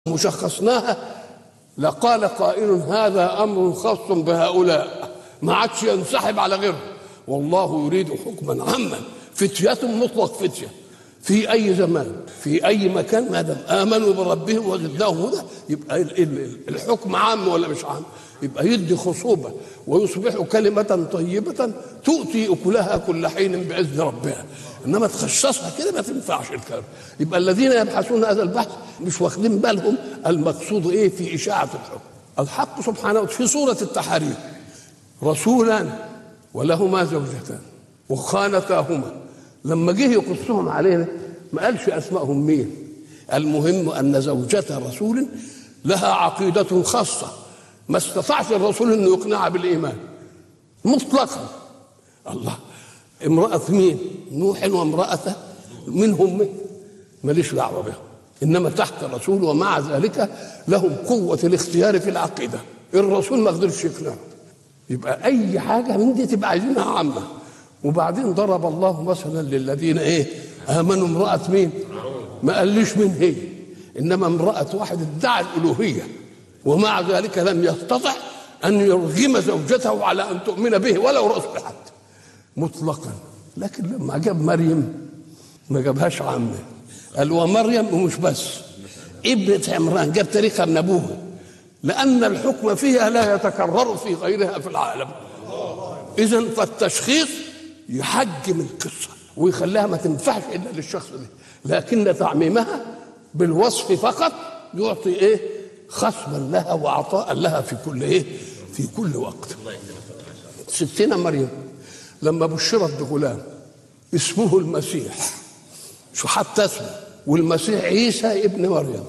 وشخصناها لقال قائل هذا امر خاص بهؤلاء ما عادش ينسحب على غيره والله يريد حكما عاما فتية مطلق فتية في أي زمان في أي مكان ما دام آمنوا بربهم وزدناهم هدى يبقى ال- ال- الحكم عام ولا مش عام يبقى يدي خصوبة ويصبح كلمة طيبة تؤتي أكلها كل حين بإذن ربها إنما تخصصها كده ما تنفعش الكلام يبقى الذين يبحثون هذا البحث مش واخدين بالهم المقصود إيه في إشاعة الحكم الحق سبحانه وتعالى في سورة التحريم رسولا ولهما زوجتان وخانتاهما لما جه يقصهم علينا ما قالش اسمائهم مين المهم ان زوجة رسول لها عقيدة خاصة ما استطاعش الرسول انه يقنعها بالايمان مطلقا الله امرأة مين؟ نوح وامرأته منهم مين؟ ماليش دعوة بهم انما تحت الرسول ومع ذلك لهم قوة الاختيار في العقيدة الرسول ما قدرش يقنعهم يبقى اي حاجه من دي تبقى عايزينها عامه وبعدين ضرب الله مثلا للذين ايه امنوا امراه مين ما قاليش مين هي انما امراه واحد ادعى الالوهيه ومع ذلك لم يستطع ان يرغم زوجته على ان تؤمن به ولو رسول حتى مطلقا لكن لما جاب مريم ما جابهاش عامه قال ومريم ومش بس ابنة عمران جاب تاريخها من ابوها لأن الحكم فيها لا يتكرر في غيرها في العالم إذا فالتشخيص يحجم القصة ويخليها ما تنفعش إلا للشخص ده لكن تعميمها بالوصف فقط يعطي إيه خصما لها وعطاء لها في كل إيه في كل وقت ستنا مريم لما بشرت بغلام اسمه المسيح شو حتى اسمه والمسيح عيسى ابن مريم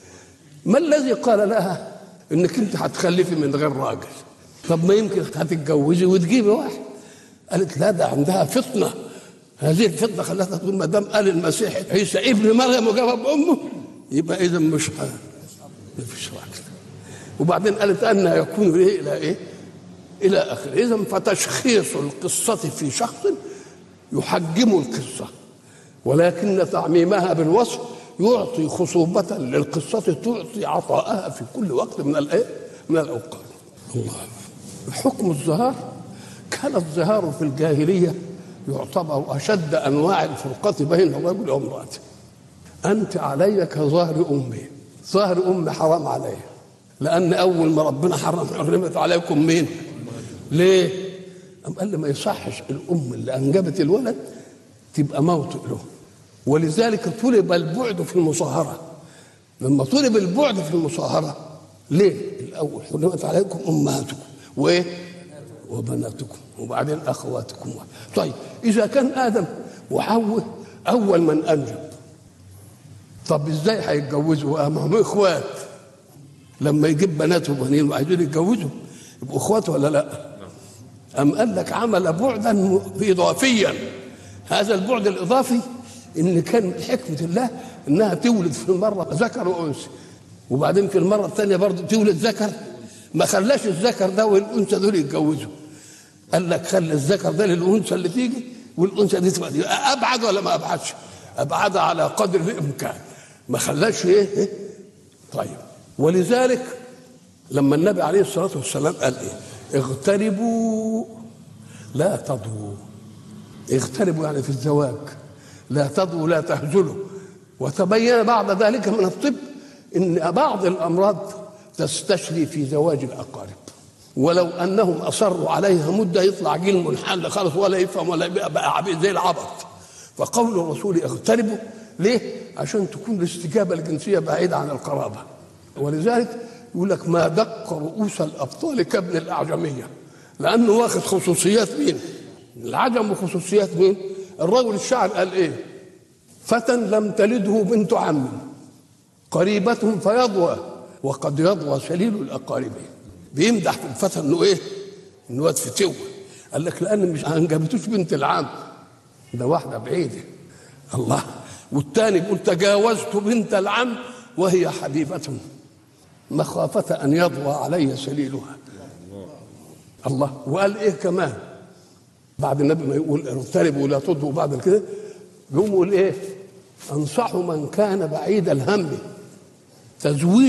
ما الذي قال لها انك انت هتخلفي من غير راجل طب ما يمكن هتتجوزي وتجيبي واحد قالت لا ده عندها فطنه هذه الفطنه خلتها تقول ما دام قال المسيح عيسى ابن مريم وجاب امه يبقى اذا مش ه- مفيش راجل وبعدين قالت ان يكون ايه الى ايه الى اخره اذا فتشخيص القصه في شخص يحجم القصه ولكن تعميمها بالوصف يعطي خصوبة للقصة تعطي عطاءها في كل وقت من الايه؟ من الاوقات. الله حكم الزهار كان الزهار في الجاهلية يعتبر أشد أنواع الفرقة بين الرجل وامرأته. أنت علي كظهر أمي. ظهر أمي حرام علي. لأن أول ما ربنا حرم حرمت عليكم مين؟ ليه؟ أم قال لي ما يصحش الأم اللي أنجبت الولد تبقى موطئ له ولذلك طلب البعد في المصاهرة لما طلب البعد في المصاهرة ليه؟ الأول حرمت عليكم أمهاتكم وإيه؟ وبناتكم وبعدين أخواتكم طيب إذا كان آدم وحواء أول من أنجب طب إزاي هيتجوزوا؟ ما هم إخوات لما يجيب بنات وبنين وعايزين يتجوزوا يبقوا إخوات ولا لأ؟ أم قال لك عمل بعدا إضافيا هذا البعد الإضافي إن كان حكمة الله إنها تولد في المرة ذكر وأنثى وبعدين في المرة الثانية برضه تولد ذكر ما خلاش الذكر ده والأنثى دول يتجوزوا قال لك خلي الذكر ده للأنثى اللي تيجي والأنثى دي تبقى دي. أبعد ولا ما أبعدش؟ أبعد على قدر الإمكان ما خلاش إيه, إيه؟ طيب ولذلك لما النبي عليه الصلاة والسلام قال إيه اغتربوا لا تضوا اغتربوا يعني في الزواج لا تضوا لا تهزلوا وتبين بعد ذلك من الطب ان بعض الامراض تستشري في زواج الاقارب ولو انهم اصروا عليها مده يطلع جيل منحل خالص ولا يفهم ولا يبقى بقى عبيد زي العبط فقول الرسول اغتربوا ليه؟ عشان تكون الاستجابه الجنسيه بعيده عن القرابه ولذلك يقول لك ما دق رؤوس الابطال كابن الاعجميه لانه واخد خصوصيات مين؟ العجم وخصوصيات مين؟ الرجل الشاعر قال ايه؟ فتى لم تلده بنت عم قريبة فيضوى وقد يضوى سليل الأقارب بيمدح في الفتى انه ايه؟ انه واد فتوة قال لك لأن مش أنجبتوش بنت العم ده واحدة بعيدة الله والتاني بيقول تجاوزت بنت العم وهي حبيبة مخافة أن يضوى علي سليلها الله وقال ايه كمان بعد النبي ما يقول اغتربوا ولا تضوا بعد كده يقوم يقول ايه انصح من كان بعيد الهم تزويد